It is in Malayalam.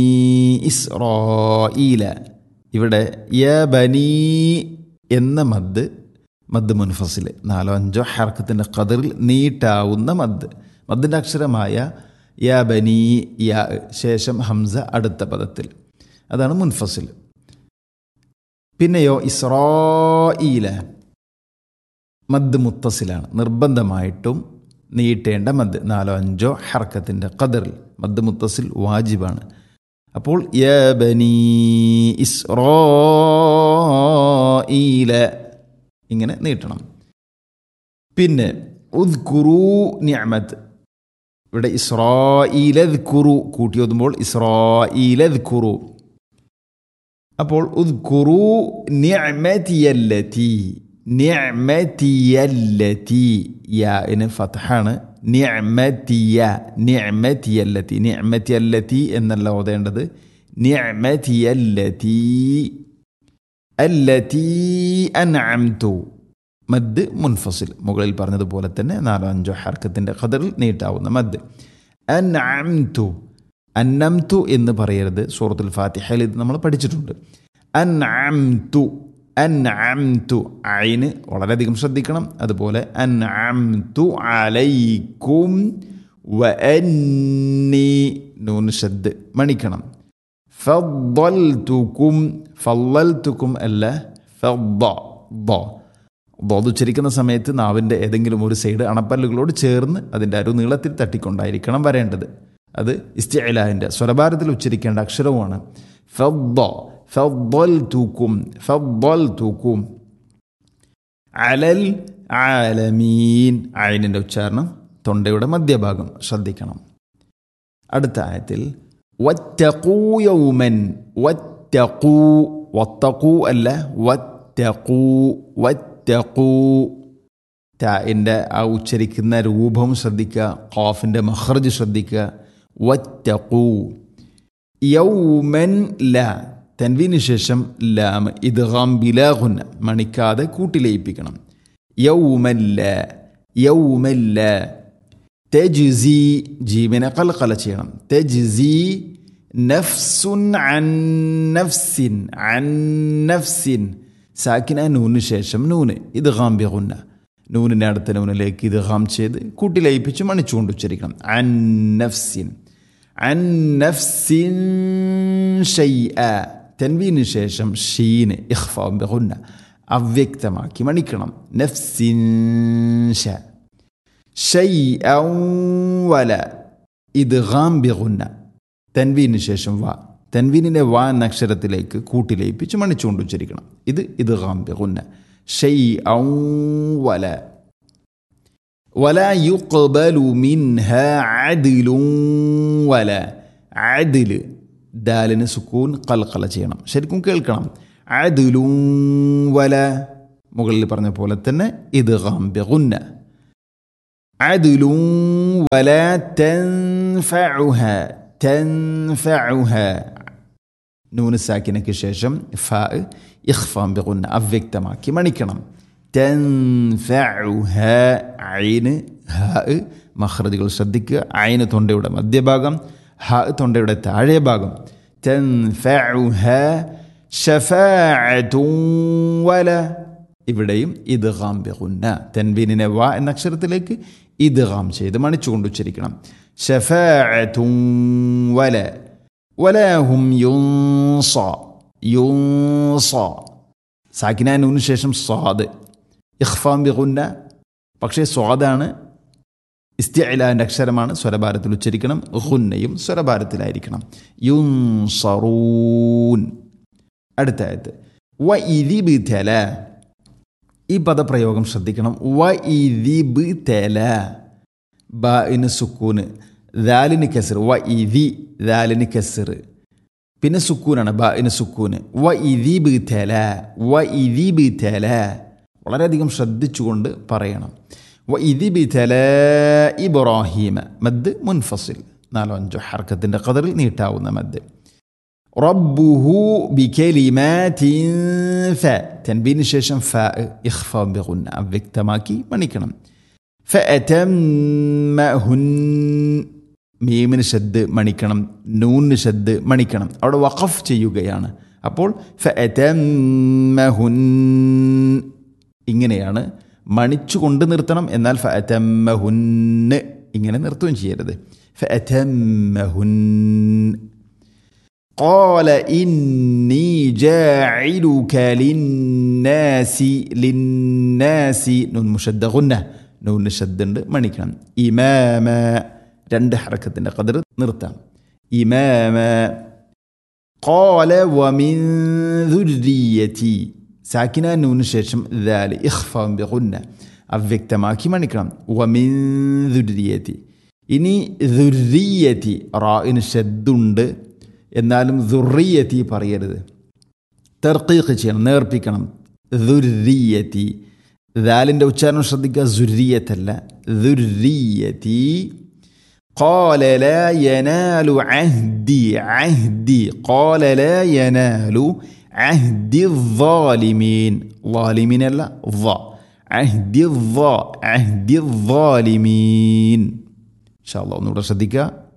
ഇസ്രോയില ഇവിടെ യ ബനീ എന്ന മദ് മദ് മുൻഫസിൽ നാലോ അഞ്ചോ ഹർക്കത്തിൻ്റെ കതിറിൽ നീട്ടാവുന്ന മദ് മദ്ദിൻ്റെ അക്ഷരമായ യ ബനീ യ ശേഷം ഹംസ അടുത്ത പദത്തിൽ അതാണ് മുൻഫസിൽ പിന്നെയോ ഇസ്രോയില മദ് മുത്തസിലാണ് നിർബന്ധമായിട്ടും നീട്ടേണ്ട മദ് നാലോ അഞ്ചോ ഹർക്കത്തിൻ്റെ ഖദറിൽ മദ് മുത്തസിൽ വാജിബാണ് അപ്പോൾ യ ബനീ ഇസ്രോയില ഇങ്ങനെ നീട്ടണം പിന്നെ ഉദ്കുറു നിഅമത്ത് ഇവിടെ ഇസ്രോയിലത് കുറു കൂട്ടി ഓതുമ്പോൾ ഇസ്രോയിലത് കുറു അപ്പോൾ ഉദ്കുറു നിഅമതിയല്ലതി നിഅമതിയല്ലതി യാന് ഫത്ഹാണ് നിഅമതിയ നിഅമതിയല്ലതി നിഅമതിയല്ലതി എന്നല്ല ഓതേണ്ടത് നിഅമതിയല്ലതി അല്ലതി അൻഅംതു മദ് മുൻഫസിൽ മുകളിൽ പറഞ്ഞതുപോലെ തന്നെ നാലോ അഞ്ചോ ഹർക്കത്തിൻ്റെ ഖദറിൽ നീട്ടാവുന്ന മദ് അൻഅംതു അന്നംതു എന്ന് പറയരുത് സൂറത്തുൽ ഫാത്തിഹയിൽ ഇത് നമ്മൾ പഠിച്ചിട്ടുണ്ട് അൻഅംതു അൻഅംതു ഐന് വളരെയധികം ശ്രദ്ധിക്കണം അതുപോലെ അൻഅംതു അലൈക്കും വ അന്നി നൂൻ ഷദ് മണിക്കണം ഫദ്ദൽതുക്കും ഫല്ലൽതുക്കും അല്ല ഫദ്ദ ദ ദോത് ഉച്ചരിക്കുന്ന സമയത്ത് നാവിൻ്റെ ഏതെങ്കിലും ഒരു സൈഡ് അണപ്പല്ലുകളോട് ചേർന്ന് അതിൻ്റെ അരു നീളത്തിൽ തട്ടിക്കൊണ്ടായിരിക്കണം വരേണ്ടത് അത് ഇസ്തിഅലാഹിൻ്റെ സ്വരഭാരത്തിൽ ഉച്ചരിക്കേണ്ട അക്ഷരവുമാണ് ഫദ്ദ ഫദ്ദൽ തൂക്കും ഫദ്ദൽ തൂക്കും അലൽ ആലമീൻ അയിനിൻ്റെ ഉച്ചാരണം തൊണ്ടയുടെ മധ്യഭാഗം ശ്രദ്ധിക്കണം അടുത്ത ആയത്തിൽ വറ്റക്കൂ യൗമൻ വറ്റക്കൂ വത്തക്കൂ അല്ല വറ്റക്കൂ വറ്റക്കൂ ടാൻ്റെ ആ ഉച്ചരിക്കുന്ന രൂപം ശ്രദ്ധിക്കുക ഖാഫിൻ്റെ മഹർജ് ശ്രദ്ധിക്കുക വറ്റക്കൂ യൗമൻ ല തൻവീന് ശേഷം ലാം ഇദ്ഗാം ബിലാഹുന്ന മണിക്കാതെ കൂട്ടിലയിപ്പിക്കണം യൗമല്ല യൗമല്ല തെജ്സി ജീവനെ കൽക്കല ചെയ്യണം തെജ്സി നഫ്സുൻ അൻ നഫ്സിൻ അൻ നഫ്സിൻ സാക്കിന നൂന് ശേഷം നൂന് ഇത് ഗാംബിഗുന്ന നൂനിൻ്റെ അടുത്ത നൂനിലേക്ക് ഇത് ഗാം ചെയ്ത് കൂട്ടിലയിപ്പിച്ച് മണിച്ചുകൊണ്ട് ഉച്ചരിക്കണം അൻ നഫ്സിൻ അൻ നഫ്സിൻ ഷൈഅ തെൻവീന് ശേഷം ഷീന് ഇഖ്ഫാം ബിഗുന്ന അവ്യക്തമാക്കി മണിക്കണം നഫ്സിൻ ഷ ഷൈഅൻ വല ഇത് ഗാം ബിഗുന്ന തൻവീന് ശേഷം വ തൻവീനിനെ വ എന്ന അക്ഷരത്തിലേക്ക് കൂട്ടിലയിപ്പിച്ച് മണിച്ചുകൊണ്ട് ഉച്ചരിക്കണം ഇത് ഇത് ഗാം ബിഗുന്ന ഷൈഅൻ വല ولا يقبل منها عدل ولا عدل ദാലിന് സുക്കൂൻ കൽക്കല ചെയ്യണം ശരിക്കും കേൾക്കണം അദുലും വല മുകളിൽ പറഞ്ഞ പോലെ തന്നെ ഇത് ഗാംബിഗുന്ന അദുലും വല തൻഫഉഹ തൻഫഉഹ നൂന് സാക്കിനയ്ക്ക് ശേഷം ഫ ഇഖ്ഫാം ബിഗുന്ന അവ്യക്തമാക്കി മണിക്കണം തൻഫഉഹ ഐന് ഹ മഹ്റജുകൾ ശ്രദ്ധിക്കുക ഐന് തൊണ്ടയുടെ മധ്യഭാഗം ഹ തൊണ്ടയുടെ താഴെ ഭാഗം തൻഫഉഹ ഷഫാഅത്തുൻ വല ഇവിടെയും ഇദ്ഗാം ബിഗുന്ന തൻവീനിനെ വ എന്ന അക്ഷരത്തിലേക്ക് ഇദ്ഗാം ചെയ്ത് മണിച്ചുകൊണ്ട് ഉച്ചരിക്കണം ഷഫാഅത്തുൻ വല വലാഹും യുൻസ യുൻസ സാക്കിനാനൂന് ശേഷം സ്വാദ് ഇഖ്ഫാം ബിഗുന്ന പക്ഷേ സ്വാദാണ് ഇസ്തിഅലാൻ്റെ അക്ഷരമാണ് സ്വരഭാരത്തിൽ ഉച്ചരിക്കണം ഹുന്നയും സ്വരഭാരത്തിലായിരിക്കണം യുൻസറൂൻ അടുത്ത ആയത്ത് വ ഇരിബ് തെല ഈ പദപ്രയോഗം ശ്രദ്ധിക്കണം വ ഇരിബ് തെല ബ ഇന് സുക്കൂന് ദാലിന് കസർ വ ഇതി ദാലിന് കസർ പിന്നെ സുക്കൂനാണ് ബ ഇന് സുക്കൂന് വ ഇരിബ് തെല വ ഇരിബ് തെല വളരെയധികം ശ്രദ്ധിച്ചുകൊണ്ട് പറയണം വ ഇരിബ് തെല ഇബ്രാഹീമ മദ് മുൻഫസിൽ നാലോ അഞ്ചോ ഹർക്കത്തിൻ്റെ കതറിൽ നീട്ടാവുന്ന മദ് റബ്ബുഹു ബികലിമാതിൻ ഫ തൻബീന് ശേഷം ഫ ഇഖ്ഫ ബിഗുന്ന അവ്യക്തമാക്കി മണിക്കണം ഫഅതമ്മഹുൻ മീമിന് ഷദ് മണിക്കണം നൂനിന് ഷദ് മണിക്കണം അവിടെ വഖഫ് ചെയ്യുകയാണ് അപ്പോൾ ഫഅതമ്മഹുൻ ഇങ്ങനെയാണ് മണിച്ചു കൊണ്ട് നിർത്തണം എന്നാൽ ഫഅതമ്മഹുന്ന് ഇങ്ങനെ നിർത്തുകയും ചെയ്യരുത് ഫഅതമ്മഹുൻ قال إني جاعلك للناس للناس نون مشد غنة نون شد മണിക്കണം ഇമാമ രണ്ട് ഹറക്കത്തിൻ്റെ കതിർ നിർത്താം ഇമാമ قال ومن ذريتي സാക്കിന നൂന് ശേഷം ദാല് ഇഖ്ഫാം ബിഗുന്ന അവ്യക്തമാക്കി മണിക്കണം വമിൻ ദുര്യത്തി ഇനി ദുര്യത്തി റായിന് ഷദ്ദുണ്ട് എന്നാലും ദുറിയത്തി പറയരുത് തെർക്കീഖ് ചെയ്യണം നേർപ്പിക്കണം ദുര്യത്തി ദാലിൻ്റെ ഉച്ചാരണം ശ്രദ്ധിക്കുക സുര്യത്തല്ല ദുര്യത്തി قال لا ينال عهدي عهدي قال لا ينال عهد الظالمين ظالمين لا ظا عهد الظا عهد الظالمين إن شاء الله نور ശ്രദ്ധിക്കുക